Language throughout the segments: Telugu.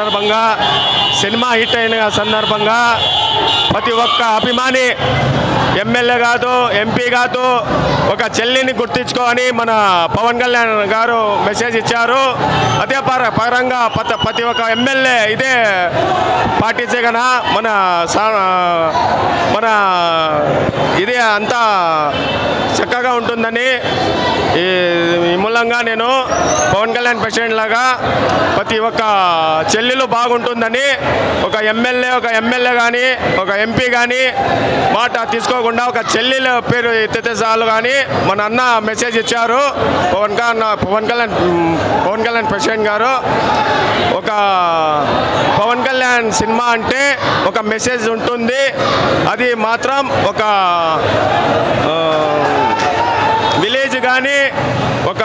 సందర్భంగా సినిమా హిట్ అయిన సందర్భంగా ప్రతి ఒక్క అభిమాని ఎమ్మెల్యే కాదు ఎంపీ కాదు ఒక చెల్లిని గుర్తించుకోని మన పవన్ కళ్యాణ్ గారు మెసేజ్ ఇచ్చారు అదే పర పరంగా ప్రతి ప్రతి ఒక్క ఎమ్మెల్యే ఇదే పాటించే కన్నా మన సా- మన ఇదే అంతా చక్కగా ఉంటుందని ఈ ఈ మూలంగా నేను పవన్ కళ్యాణ్ ప్రెసిడెంట్ లాగా ప్రతి ఒక్క చెల్లెలు బాగుంటుందని ఒక ఎమ్మెల్యే ఒక ఎమ్మెల్యే కానీ ఒక ఎంపీ కానీ మాట తీసుకోకుండా ఒక చెల్లెల పేరు ఎత్తితే చాలు కానీ మన అన్న మెసేజ్ ఇచ్చారు పవన్ కళ్యాణ్ పవన్ కళ్యాణ్ మ్, పవన్ కళ్యాణ్ ప్రెసిడెంట్ గారు ఒక పవన్ కళ్యాణ్ సినిమా అంటే ఒక మెసేజ్ ఉంటుంది అది మాత్రం ఒక ఆ, విలేజ్ కానీ ఒక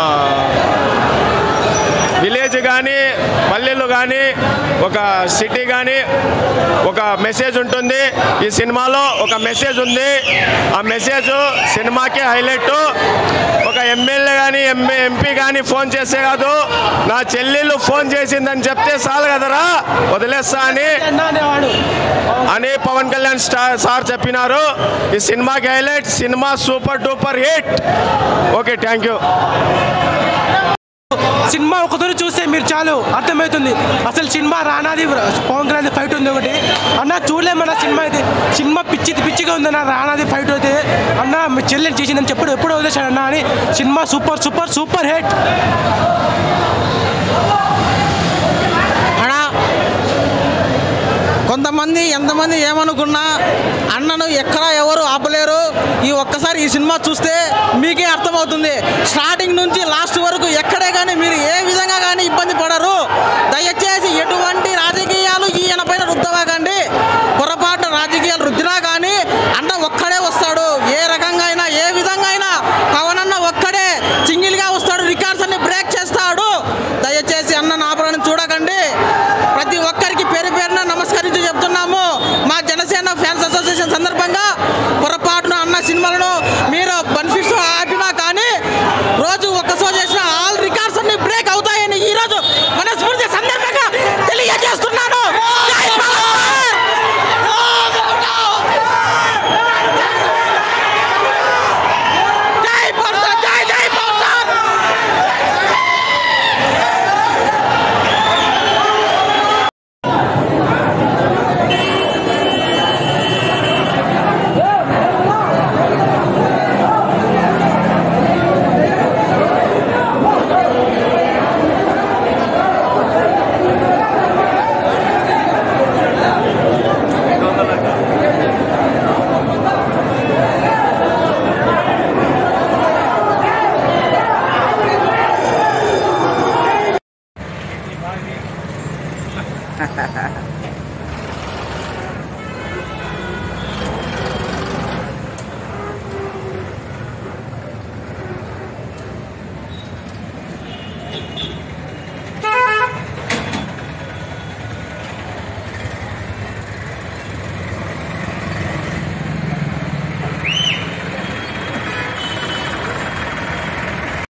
విలేజ్ కానీ పల్లెలు కానీ ఒక సిటీ కానీ ఒక మెసేజ్ ఉంటుంది ఈ సినిమాలో ఒక మెసేజ్ ఉంది ఆ మెసేజ్ సినిమాకి హైలైట్ ఒక ఎమ్మెల్యే కానీ ఎంఏ ఎంపీ కానీ ఫోన్ చేసే కాదు నా చెల్లెళ్ళు ఫోన్ చేసిందని చెప్తే చాలు కదరా వదిలేస్తా అని అని పవన్ కళ్యాణ్ స్టార్ సార్ చెప్పినారు ఈ సినిమాకి హైలైట్ సినిమా super duper hit okay thank you సినిమా ఒకసారి చూస్తే మీరు చాలు అర్థమవుతుంది అసలు సినిమా రానాది పవన్ కళ్యాణ్ ఫైట్ ఉంది ఒకటి అన్న చూడలేమన్న సినిమా అయితే సినిమా పిచ్చి పిచ్చిగా ఉందన్న రానాది ఫైట్ అయితే అన్న మీ చెల్లెని చేసిందని చెప్పడు ఎప్పుడు వదిలేశాడు అన్న అని సినిమా సూపర్ సూపర్ సూపర్ హిట్ అడా కొంతమంది ఎంతమంది ఏమనుకున్నా అన్నను ఎక్కడా ఎవరు ఆపలేరు ఈ ఒక్కసారి ఈ సినిమా చూస్తే మీకే అర్థమవుతుంది స్టార్టింగ్ నుంచి లాస్ట్ వరకు ఎక్కడే కానీ మీరు ఏ విధంగా కానీ ఇబ్బంది పడరు దయచేసి ఎటువంటి రాజకీయాలు ఈయన పైన రుద్దవాకండి పొరపాటు రాజకీయాలు రుద్దినా కానీ అన్న ఒక్కడే వస్తాడు ఏ రకంగా అయినా ఏ విధంగా అయినా పవన్ అన్న ఒక్కడే సింగిల్గా వస్తాడు రికార్డ్స్ అన్ని బ్రేక్ చేస్తాడు దయచేసి అన్న నాపరాన్ని చూడకండి ప్రతి ఒక్కరికి పేరు పేరున నమస్కరించి చెప్తున్నాము మా జనసేన ఫ్యాన్స్ అసోసియేషన్ సందర్భంగా పొరపాటున అన్న సినిమాలను మీరు బెనిఫిట్స్ ఆపినా కానీ రోజు ఒక్క షో చేసిన ఆల్ రికార్డ్స్ అన్ని బ్రేక్ అవుతాయని ఈ రోజు మనస్ఫూర్తి సందర్భంగా తెలియజేస్తున్నాను జై పవన్! జై పవన్! జై జై పవన్!